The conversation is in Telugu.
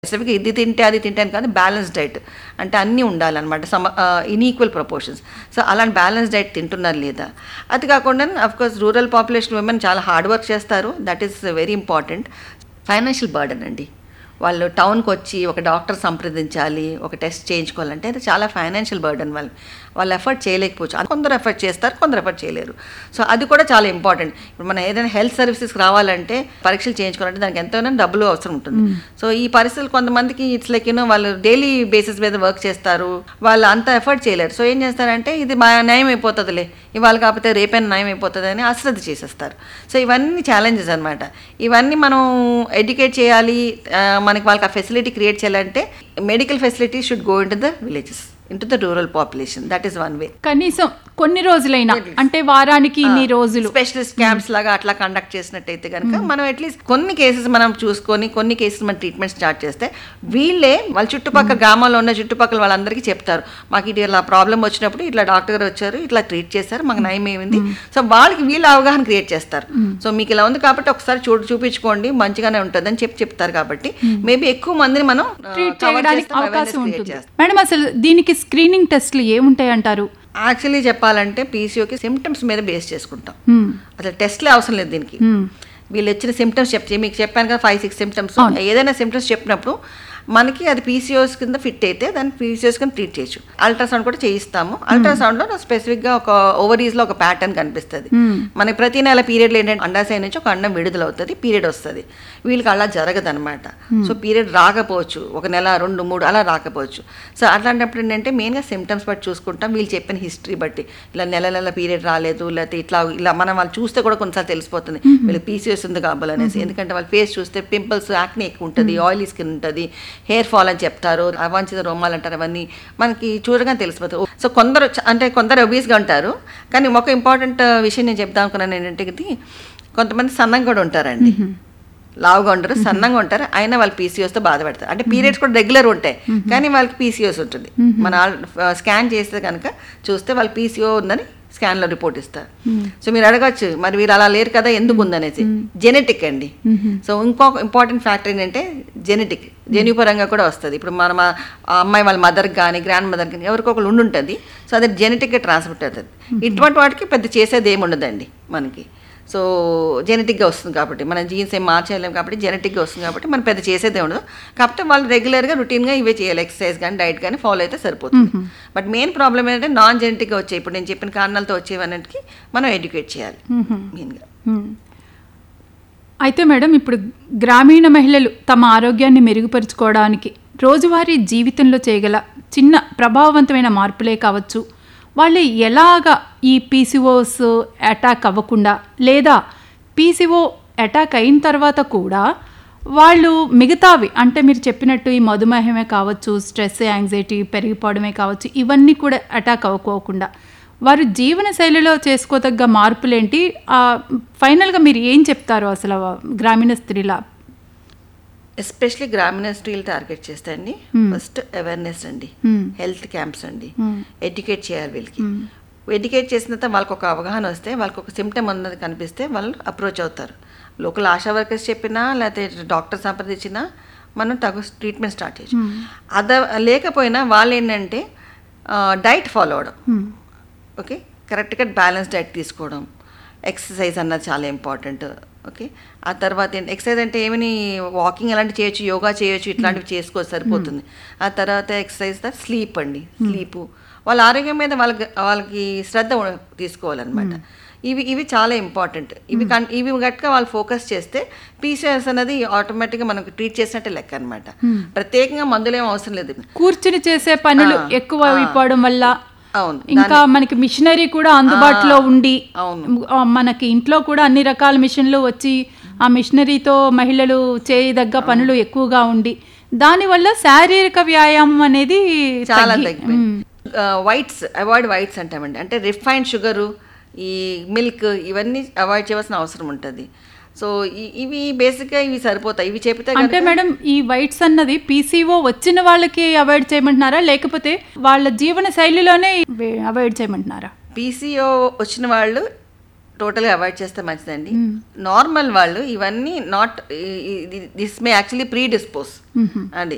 స్పెసిఫిక్గా ఇది తింటే అది తింటే అని కాదు బ్యాలెన్స్ డైట్ అంటే అన్నీ ఉండాలన్నమాట సమ ఇన్ఈక్వల్ ప్రపోర్షన్స్ సో అలాంటి బ్యాలెన్స్ డైట్ తింటున్నారు లేదా అది కాకుండా కోర్స్ రూరల్ పాపులేషన్ విమెన్ చాలా హార్డ్ వర్క్ చేస్తారు that is very important financial burden అండి వాళ్ళు టౌన్కి వచ్చి ఒక డాక్టర్ సంప్రదించాలి ఒక టెస్ట్ చేయించుకోవాలంటే అది చాలా ఫైనాన్షియల్ బర్డన్ వాళ్ళు వాళ్ళు ఎఫర్ట్ చేయలేకపోవచ్చు అది కొందరు ఎఫర్ట్ చేస్తారు కొందరు ఎఫర్ట్ చేయలేరు సో అది కూడా చాలా ఇంపార్టెంట్ ఇప్పుడు మనం ఏదైనా హెల్త్ సర్వీసెస్కి రావాలంటే పరీక్షలు చేయించుకోవాలంటే దానికి ఎంతైనా డబ్బులు అవసరం ఉంటుంది సో ఈ పరిస్థితులు కొంతమందికి ఇట్స్ లైక్ యూనో వాళ్ళు డైలీ బేసిస్ మీద వర్క్ చేస్తారు వాళ్ళు అంత ఎఫర్ట్ చేయలేరు సో ఏం చేస్తారంటే ఇది మా న్యాయం అయిపోతుందిలే ఇవాళ కాకపోతే రేపైనా న్యాయం అయిపోతుంది అని అశ్రద్ధ చేసేస్తారు సో ఇవన్నీ ఛాలెంజెస్ అనమాట ఇవన్నీ మనం ఎడ్యుకేట్ చేయాలి ఆ, మనకి వాళ్ళకి ఆ ఫెసిలిటీ క్రియేట్ చేయాలంటే medical facility should go into the villages into the rural population that is one way కనీసం కొన్ని రోజులైనా అంటే వారానికి ఇన్ని రోజులు స్పెషలిస్ట్ క్యాంప్స్ లాగా అట్లా కండక్ట్ చేసినట్టయితే కనుక మనం అట్లీస్ట్ కొన్ని కేసెస్ మనం చూసుకొని కొన్ని కేసెస్ మనం ట్రీట్మెంట్ స్టార్ట్ చేస్తే వీళ్ళే వాళ్ళ చుట్టుపక్కల గ్రామాల్లో ఉన్న చుట్టుపక్కల వాళ్ళందరికీ చెప్తారు మాకు ఇది ఇలా ప్రాబ్లం వచ్చినప్పుడు ఇట్లా డాక్టర్ గారు వచ్చారు ఇట్లా ట్రీట్ చేశారు మాకు నయం ఏమైంది సో వాళ్ళకి వీళ్ళు అవగాహన క్రియేట్ చేస్తారు సో మీకు ఇలా ఉంది కాబట్టి ఒకసారి చూడు చూపించుకోండి మంచిగానే ఉంటుంది అని చెప్పి చెప్తారు కాబట్టి మేబీ ఎక్కువ మందిని మనం ఆ, ట్రీట్ cover చేయడానికి చేస్తాం, awareness అవకాశం create ఉంటుంది చేస్తాం. మేడం అసలు దీనికి స్క్రీనింగ్ టెస్ట్లు ఏముంటాయి అంటారు యాక్చువల్లీ చెప్పాలంటే పీసీఓకి సిమ్టమ్స్ మీద బేస్ చేసుకుంటాం హ్మ్. అసలు టెస్ట్లే అవసరం లేదు దీనికి హ్మ్. వీళ్ళు వచ్చిన సిమ్టమ్స్ చెప్తే మీకు చెప్పాను కదా ఫైవ్ సిక్స్ సిమ్టమ్స్ ఏదైనా సిమ్టమ్స్ చెప్పినప్పుడు మనకి అది పీసీఓస్ కింద ఫిట్ అయితే దాన్ని పీసీఓస్ కింద ట్రీట్ చేయొచ్చు అల్ట్రాసౌండ్ కూడా చేయిస్తాము అల్ట్రాసౌండ్లో స్పెసిఫిక్గా ఒక ఓవరీస్లో ఒక ప్యాటర్న్ కనిపిస్తుంది మనకి ప్రతి నెల పీరియడ్లో ఏంటంటే అండాశయం నుంచి ఒక అండం విడుదల అవుతుంది పీరియడ్ వస్తుంది వీళ్ళకి అలా జరగదు అనమాట సో పీరియడ్ రాకపోవచ్చు ఒక నెల రెండు మూడు అలా రాకపోవచ్చు సో అట్లాంటప్పుడు ఏంటంటే మెయిన్గా సిమ్టమ్స్ బట్టి చూసుకుంటాం వీళ్ళు చెప్పిన హిస్టరీ బట్టి ఇలా నెల నెల పీరియడ్ రాలేదు లేకపోతే ఇట్లా ఇలా మనం వాళ్ళు చూస్తే కూడా కొన్నిసార్లు తెలిసిపోతుంది వీళ్ళకి పీసీఎస్ ఉంది కాబోలు అనేసి ఎందుకంటే వాళ్ళ ఫేస్ చూస్తే పింపుల్స్ యాక్ని ఎక్కువ ఉంటుంది ఆయిలీ స్కిన్ ఉంటుంది హెయిర్ ఫాల్ అని చెప్తారు అవాంఛిత రోమాలు అంటారు అవన్నీ మనకి చూడగానే తెలిసిపోతుంది సో కొందరు చ- అంటే కొందరు ఒబీస్గా ఉంటారు కానీ ఒక ఇంపార్టెంట్ విషయం నేను చెప్దాం అనుకున్నాను ఏంటంటే ఇది కొంతమంది సన్నంగా కూడా ఉంటారండి లావుగా ఉంటారు సన్నంగా ఉంటారు అయినా వాళ్ళు పీసీఓస్తో బాధపడతారు అంటే పీరియడ్స్ కూడా రెగ్యులర్ ఉంటాయి కానీ వాళ్ళకి పీసీఓస్ ఉంటుంది మన స్కాన్ చేస్తే కనుక చూస్తే వాళ్ళు పీసీఓ ఉందని స్కాన్లో రిపోర్ట్ ఇస్తారు సో మీరు అడగచ్చు మరి వీరు అలా లేరు కదా ఎందుకు ఉందనేసి జెనెటిక్ అండి సో ఇంకొక ఇంపార్టెంట్ ఫ్యాక్టర్ ఏంటంటే జెనెటిక్ జన్యుపరంగా కూడా వస్తుంది ఇప్పుడు మన మా- ఆ అమ్మాయి వాళ్ళ మదర్కి కానీ గ్రాండ్ మదర్కి కానీ ఎవరికొకరు ఉండుంటుంది సో అది జెనెటిక్గా ట్రాన్స్మిట్ అవుతుంది ఇటువంటి వాటికి పెద్ద చేసేది ఏమి ఉండదండి మనకి సో జెనెటిక్గా వస్తుంది కాబట్టి మన జీన్స్ ఏం మార్చేయలేము కాబట్టి జెనెటిక్గా వస్తుంది కాబట్టి మనం పెద్ద చేసేదే ఉండదు కాకపోతే వాళ్ళు రెగ్యులర్గా రొటీన్గా ఇవే చేయాలి ఎక్సర్సైజ్ కానీ డైట్ కానీ ఫాలో అయితే సరిపోతుంది బట్ మెయిన్ ప్రాబ్లం ఏంటంటే నాన్ జెనెటిక్గా వచ్చాయి ఇప్పుడు నేను చెప్పిన కారణాలతో వచ్చేవన్నిటికి మనం ఎడ్యుకేట్ చేయాలి మెయిన్గా హ్మ్. అయితే మేడం ఇప్పుడు గ్రామీణ మహిళలు తమ ఆరోగ్యాన్ని మెరుగుపరుచుకోవడానికి రోజువారీ జీవితంలో చేయగల చిన్న ప్రభావవంతమైన మార్పులే కావచ్చు వాళ్ళు ఎలాగా ఈ పీసీఓస్ అటాక్ అవ్వకుండా లేదా పీసీఓ అటాక్ అయిన తర్వాత కూడా వాళ్ళు మిగతావి అంటే మీరు చెప్పినట్టు ఈ మధుమేహమే కావచ్చు స్ట్రెస్ యాంగ్జైటీ పెరిగిపోవడమే కావచ్చు ఇవన్నీ కూడా అటాక్ అవ్వకోకుండా వారు జీవన శైలిలో చేసుకోదగ్గ మార్పులేంటి ఆ, ఫైనల్గా మీరు ఏం చెప్తారు అసలు గ్రామీణ స్త్రీల ఎస్పెషలీ గ్రామీణ స్త్రీలు టార్గెట్ చేస్తే అండి ఫస్ట్ అవేర్నెస్ అండి హెల్త్ క్యాంప్స్ అండి ఎడ్యుకేట్ చేయాలి వీళ్ళకి ఎడ్యుకేట్ చేసిన తర్వాత వాళ్ళకి ఒక అవగాహన వస్తే వాళ్ళకి ఒక సిమ్టమ్ ఉన్నది కనిపిస్తే వాళ్ళు అప్రోచ్ అవుతారు లోకల్ ఆశా వర్కర్స్ చెప్పినా లేకపోతే డాక్టర్ సంప్రదించినా మనం తగు ట్రీట్మెంట్ స్టార్ట్ చేయొచ్చు అద లేకపోయినా వాళ్ళు ఏంటంటే డైట్ ఫాలో అవడం ఓకే కరెక్ట్గా బ్యాలెన్స్ డైట్ తీసుకోవడం ఎక్సర్సైజ్ అన్నది చాలా ఇంపార్టెంట్ ఓకే ఆ తర్వాత ఏంటి ఎక్సర్సైజ్ అంటే ఏమని వాకింగ్ అలాంటివి చేయొచ్చు యోగా చేయొచ్చు ఇట్లాంటివి చేసుకోవచ్చు సరిపోతుంది ఆ తర్వాత ఎక్సర్సైజ్ తర్వాత స్లీప్ అండి స్లీపు వాళ్ళ ఆరోగ్యం మీద వాళ్ళకి వాళ్ళకి శ్రద్ధ ఉ- తీసుకోవాలన్నమాట ఇవి ఇవి చాలా ఇంపార్టెంట్ ఇవి కన్ ఇవి గట్టిగా వాళ్ళు ఫోకస్ చేస్తే పీసీఎస్ అనేది ఆటోమేటిక్గా మనకు ట్రీట్ చేసినట్టే లెక్క అనమాట ప్రత్యేకంగా మందులు ఏం అవసరం లేదు కూర్చుని చేసే పనులు ఎక్కువ అయిపోవడం వల్ల అవును ఇంకా మనకి మిషనరీ కూడా అందుబాటులో ఉండి అవును. ఆ, మనకి ఇంట్లో కూడా అన్ని రకాల మిషన్లు వచ్చి ఆ మిషనరీతో మహిళలు చేయదగ్గ పనులు ఎక్కువగా ఉండి దానివల్ల శారీరక వ్యాయామం అనేది చాలా తగ్గి- తగ్గిపోయింది వైట్స్ అవాయిడ్ వైట్స్ అంటామండి అంటే రిఫైన్డ్ షుగరు ఈ మిల్క్ ఇవన్నీ అవాయిడ్ చేయవలసిన అవసరం ఉంటుంది సో ఈ- ఇవి బేసిక్గా ఇవి సరిపోతాయి ఇవి చెప్తే అంటే మేడం ఈ వైట్స్ అన్నది పీసీఓ వచ్చిన వాళ్ళకి అవాయిడ్ చేయమంటున్నారా లేకపోతే వాళ్ళ జీవన శైలిలోనే అవాయిడ్ చేయమంటున్నారా పీసీఓ వచ్చిన వాళ్ళు టోటల్గా అవాయిడ్ చేస్తే మంచిదండి నార్మల్ వాళ్ళు ఇవన్నీ not this may actually predispose అండి